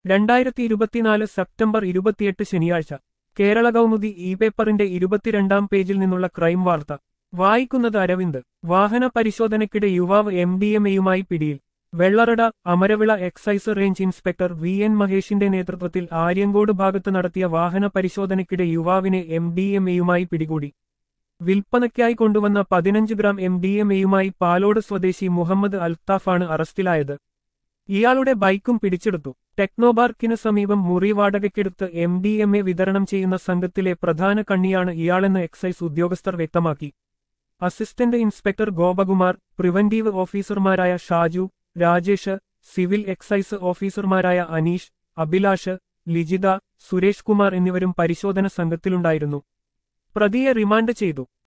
രണ്ടായിരത്തി ഇരുപത്തിനാല് സെപ്റ്റംബർ ഇരുപത്തിയെട്ട് ശനിയാഴ്ച കേരള കൗമുദി ഇ പേപ്പറിന്റെ ഇരുപത്തിരണ്ടാം പേജിൽ നിന്നുള്ള ക്രൈം വാർത്ത വായിക്കുന്നത് അരവിന്ദ് വാഹന പരിശോധനയ്ക്കിടെ യുവാവ് എം ഡി എം എയുമായി പിടിയിൽ Vellarada Amaravila excise range inspector V N മഹേഷിന്റെ നേതൃത്വത്തിൽ ആര്യങ്കോട് ഭാഗത്ത് നടത്തിയ വാഹന പരിശോധനയ്ക്കിടെ യുവാവിനെ എം ഡി എം എയുമായി പിടികൂടി വിൽപ്പനയ്ക്കായി കൊണ്ടുവന്ന പതിനഞ്ച് ഗ്രാം എം ഡി എം എയുമായി പാലോട് സ്വദേശി മുഹമ്മദ് അൽത്താഫാണ് അറസ്റ്റിലായത് ഇയാളുടെ ബൈക്കും പിടിച്ചെടുത്തു ടെക്നോപാർക്കിന് സമീപം മുറി വാടകയ്ക്കെടുത്ത് എം ഡി എം എ വിതരണം ചെയ്യുന്ന സംഘത്തിലെ പ്രധാന കണ്ണിയാണ് ഇയാളെന്ന് എക്സൈസ് ഉദ്യോഗസ്ഥർ വ്യക്തമാക്കി അസിസ്റ്റന്റ് ഇൻസ്പെക്ടർ ഗോപകുമാർ പ്രിവന്റീവ് ഓഫീസർമാരായ ഷാജു രാജേഷ് സിവിൽ എക്സൈസ് ഓഫീസർമാരായ അനീഷ് അഭിലാഷ് ലിജിത സുരേഷ് കുമാർ എന്നിവരും പരിശോധന സംഘത്തിലുണ്ടായിരുന്നു പ്രതിയെ റിമാൻഡ് ചെയ്തു